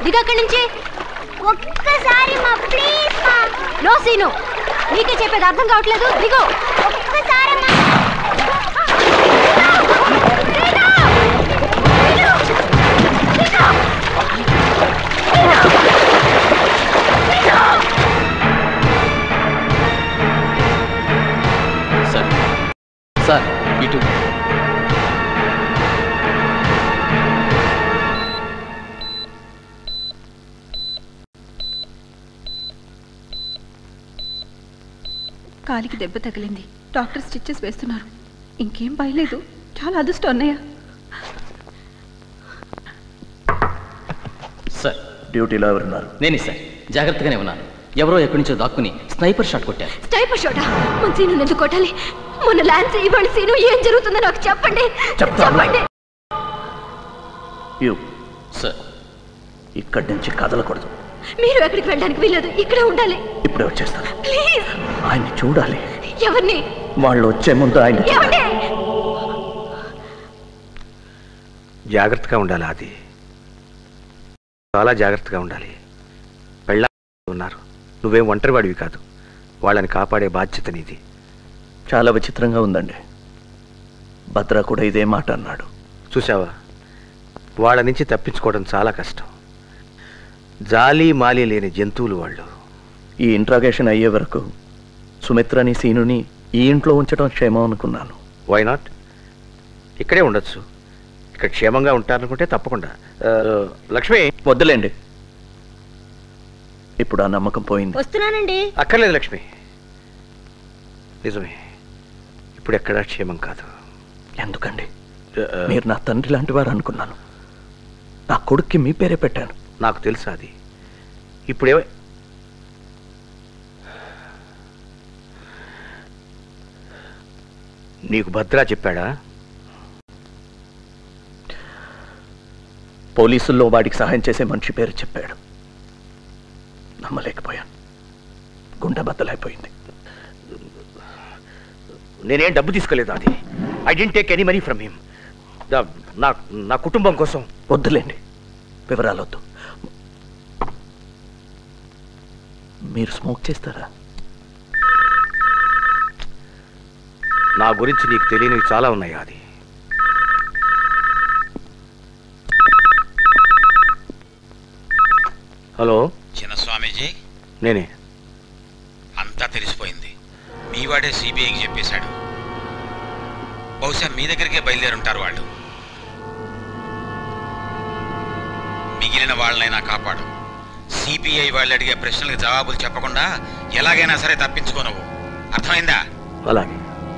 దిగు అక్కడి నుంచి ఒక్కసారి మా ప్లీజ్ మా నో సీను నీకే చెప్పేది అర్థం కావట్లేదు దిగు ఒక్కసారి మా సార్ సార్ ఇటు కాలికి దెబ్బ తగిలింది డాక్టర్ స్టిచ్చెస్ వేస్తున్నారు ఇంకేం భయలేదు చాలా అదృష్టం అన్నయ్య సార్ డ్యూటీలో ఎవరున్నారు నేనే సార్ జాగ్రత్తగానే ఉన్నాను ఎవరో ఎక్కడి నుంచో దాక్కుని స్నైపర్ షాట్ కొట్టారు స్టైపర్ షోటా మన సీను ఎందుకు కొట్టాలి మన ల్యాన్స్ ఇవాళ సీను ఏం జరుగుతుందో నాకు చెప్పండి చెప్తాను. చెప్పండి యూ సార్ ఇక్కడి నుంచి కదలకూడదు మీరు ఎక్కడికి వెళ్ళడానికి వీలేదు ఇక్కడే ఉండాలి ఇప్పుడే వచ్చేస్తాను ప్లీజ్ ఆయన్ని చూడాలి ఎవరిని వాళ్ళు వచ్చే ముందు ఆయన ఏమండి జాగ్రత్తగా ఉండాలి అది చాలా జాగ్రత్తగా ఉండాలి పెళ్ళ ఉన్నారు నువ్వేం ఒంటరివాడివి కాదు వాళ్ళని కాపాడే బాధ్యత నీది చాలా విచిత్రంగా ఉందండి భద్ర కూడా ఇదే మాట అన్నాడు చూసావా వాళ్ళ నుంచి తప్పించుకోవడం చాలా కష్టం జాలి మాలి లేని జంతువులు వాళ్ళు ఈ ఇంట్రాగేషన్ అయ్యే వరకు సుమిత్రని సీనుని ఈ ఇంట్లో ఉంచడం క్షేమం అనుకున్నాను వై నాట్ ఇక్కడే ఉండొచ్చు ఇక్కడ క్షేమంగా ఉంటారనుకుంటే తప్పకుండా ఆ, లక్ష్మి వద్దులేండి ఇప్పుడు ఆ నమ్మకం పోయింది వస్తున్నానండి అక్కర్లేదు లక్ష్మి నిజమే ఇప్పుడు ఎక్కడా క్షేమం కాదు ఎందుకండి ఆ, మీరు నా తండ్రి లాంటి వారు అనుకున్నాను నా కొడుక్కి మీ పేరే పెట్టాను నాకు తెలుసా అది ఇప్పుడే నీకు భద్రా చెప్పాడా పోలీసుల్లో వాడికి సహాయం చేసే మనిషి పేరు చెప్పాడు నమ్మలేకపోయాను గుండె బద్దలైపోయింది నేనేం డబ్బు తీసుకోలేదు అది I didn't take any money from him నా నా కుటుంబం కోసం వద్దులేండి వివరాలు వద్దు మీరు స్మోక్ చేస్తారా నా గురించి నీకు తెలియనివి చాలా ఉన్నాయి అది హలో చిన్న స్వామీజీ నేనే అంతా తెలిసిపోయింది మీ వాడే సిబిఐకి చెప్పేశాడు బహుశా మీ దగ్గరికే బయలుదేరుంటారు వాళ్ళు మిగిలిన వాళ్ళనైనా కాపాడు సిబిఐ వాళ్ళు అడిగే ప్రశ్నలకు జవాబులు చెప్పకుండా ఎలాగైనా సరే తప్పించుకో నువ్వు అర్థమైందా అలాగే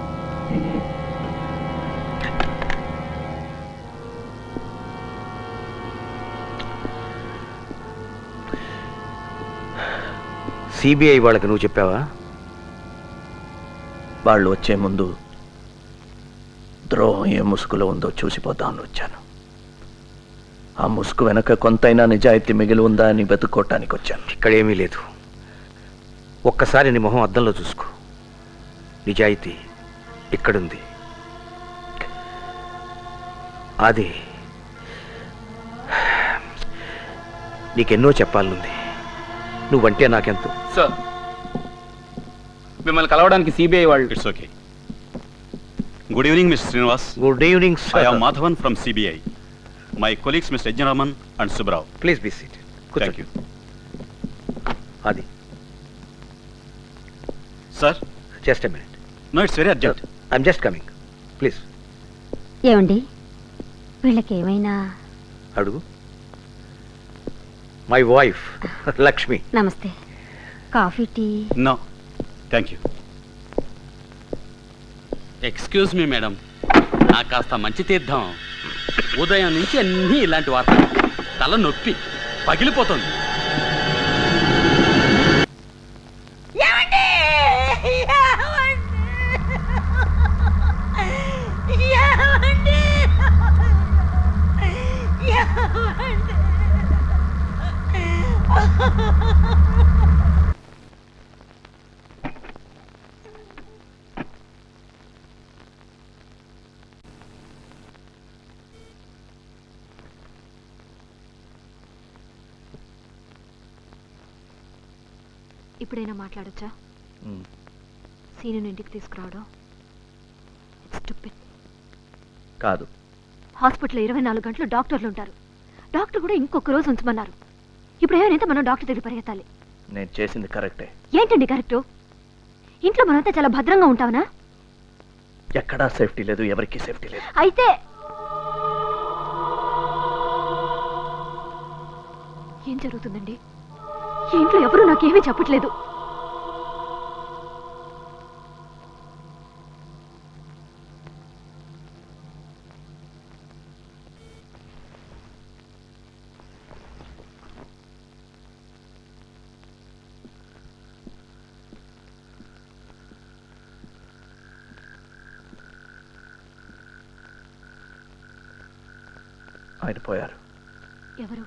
సిబిఐ వాళ్ళకి నువ్వు చెప్పావా వాళ్ళు వచ్చే ముందు ద్రోహం ఏ ముసుగులో ఉందో చూసిపోదామని వచ్చాను ఆ ముసుగు వెనక కొంతైనా నిజాయితీ మిగిలి ఉందా అని వెతుక్కోవటానికి వచ్చాను ఇక్కడేమీ లేదు ఒక్కసారి నీ మొహం అద్దంలో చూసుకో నిజాయితీ ఇక్కడుంది అది నీకెన్నో చెప్పాలనుంది నువ్వంటే నాకెంతో సార్ మిమ్మల్ని కలవడానికి సిబిఐ వాళ్ళు it's okay good evening mister Srinivas good evening I am Madhavan from CBI my colleagues mister Yagnaraman and Subrao please be seat thank you అది sir just a minute no it's very urgent I'm just coming please ఏమండి వీళ్ళకి ఏమైనా అడుగు my wife Lakshmi నమస్తే coffee tea no thank you excuse me madam నాకు కాస్త మంచి తీర్థం ఉదయం నుంచి అన్నీ ఇలాంటి వార్తలు తల నొప్పి పగిలిపోతుంది ఏమండి ఏమండి ఏమండి ఇప్పుడైనా మాట్లాడొచ్చా ఉమ్, సీను ఇంటికి తీసుకురావడం స్టూపిడ్ కాదు హాస్పిటల్లో ఇరవై నాలుగు గంటలు డాక్టర్లు ఉంటారు డాక్టర్ కూడా ఇంకొక రోజు ఉంచమన్నారు ఇప్పుడు ఏమైనా మనం డాక్టర్ దగ్గర పరిగెత్తాలి నేను చేసింది కరెక్టే ఏంటండి కరెక్టు ఇంట్లో మనంతా చాలా భద్రంగా ఉంటావనా ఎక్కడా సేఫ్టీ లేదు ఎవరికీ సేఫ్టీ లేదు అయితే ఏం జరుగుతుందండి ఈ ఇంట్లో ఎవరు నాకేమీ చెప్పట్లేదు ఆయన పోయారు ఎవరు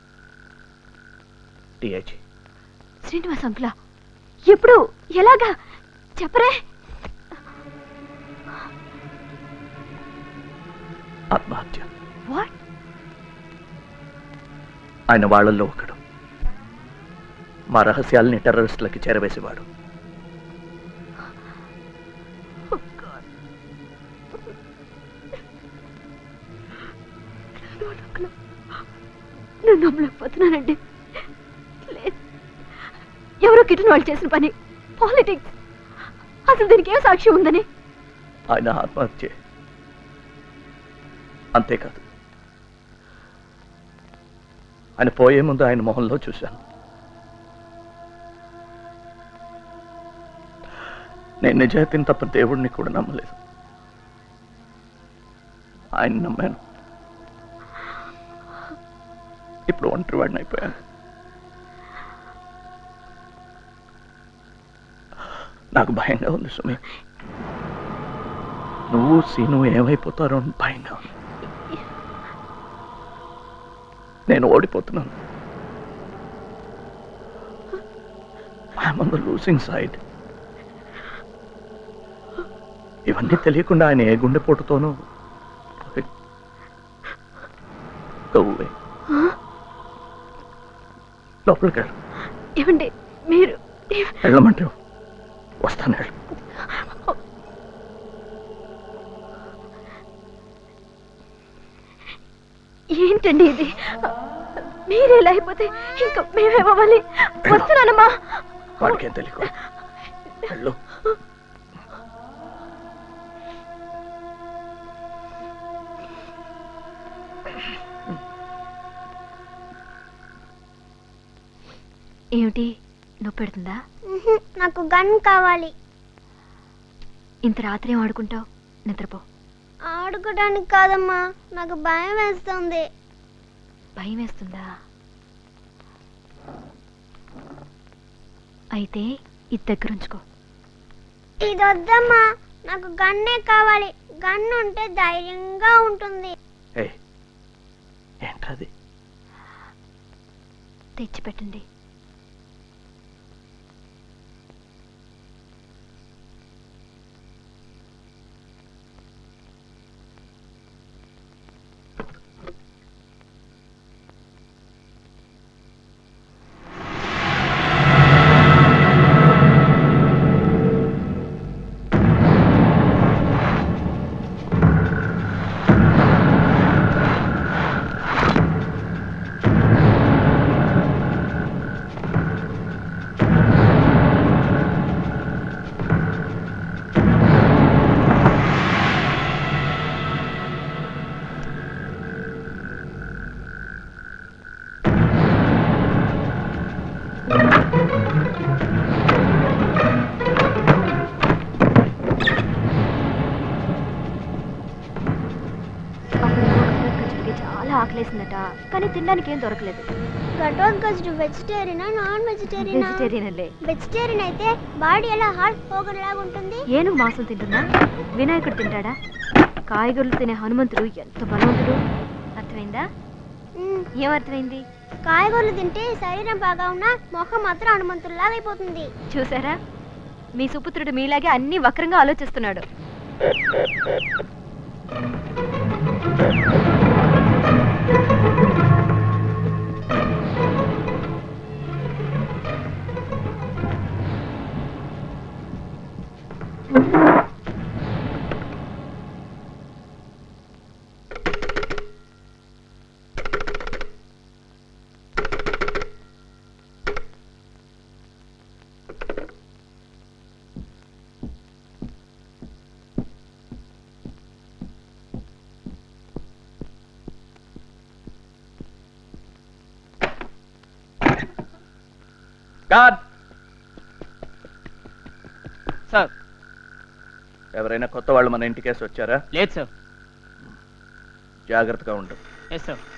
డిఐజీ శ్రీనివాస్ అంకులా ఎప్పుడు ఎలాగా చెప్పరే ఆత్మహత్య వాట్ ఆయన వాళ్ళల్లో ఒకడు మా రహస్యాల్ని టెర్రరిస్టులకి చేరవేసేవాడు నేను నమ్మలేకపోతున్నానండి లేదు ఎవరో కిటన్ వాళ్ళు చేసిన పని పాలిటిక్స్ అసలు దీనికి ఏం సాక్ష్యం ఉందని ఆయన ఆత్మహత్య అంతేకాదు ఆయన పోయే ముందు ఆయన మొహంలో చూశాను నేను నిజాయితీని తప్ప దేవుడిని కూడా నమ్మలేదు ఆయన నమ్మాను ఇప్పుడు ఒంటరి వాడిని అయిపోయాను నాకు భయంగా ఉంది సుమి నువ్వు సీను ఏమైపోతారో అని భయంగా ఉంది నేను ఓడిపోతున్నాను I'm on the losing side ఇవన్నీ తెలియకుండా ఆయన ఏ గుండెపోటుతోనూ గవ్వే లోపలికి వెళ్ళు ఏమండి మీరు వెళ్ళమంటే వస్తాను వెళ్ళు ఏంటండి ఇది మీరు ఇలా అయిపోతే ఇంకా మేమేమవ్వాలి వస్తున్నానమ్మా వాడికేం తెలియదు వెళ్ళు ఏమిటి నొప్పి పెడుతుందా నాకు గన్ కావాలి ఇంత రాత్రి ఏం ఆడుకుంటావు నిద్రపో ఆడుకోవడానికి కాదమ్మా నాకు భయం వేస్తుంది భయం వేస్తుందా అయితే ఇది దగ్గర ఉంచుకో ఇది వద్దమ్మా నాకు గన్నే కావాలి గన్ ఉంటే ధైర్యంగా ఉంటుంది ఏ ఏంటది తెచ్చిపెట్టండి అప్పుడు చాలా ఆకలేసిందట కానీ తినడానికి ఏం దొరకలేదు ఘటోత్కచుడు వెజిటేరియనా నాన్ వెజిటేరియనా వెజిటేరియన్లే వెజిటేరియన్ అయితే బాడీ ఎలా హార్ట్ పోగన్ లాగా ఉంటుంది ఏనుగు మాంసం తింటుందా వినాయకుడు తింటాడా కాయగూరలు తినే హనుమంతుడు ఎంత బలవంతుడు అర్థమైందా మ్మ్. ఏం అర్థమైంది కాయగూరలు తింటే శరీరం బాగా ఉన్నా మొహం మాత్రం హనుమంతుల్లాగా అయిపోతుంది చూసారా మీ సుపుత్రుడు మీలాగే అన్ని వక్రంగా ఆలోచిస్తున్నాడు గాడ్ సార్ ఎవరైనా కొత్త వాళ్ళు మన ఇంటికేసి వచ్చారా లేదు సార్ జాగ్రత్తగా ఉండు ఎస్ సార్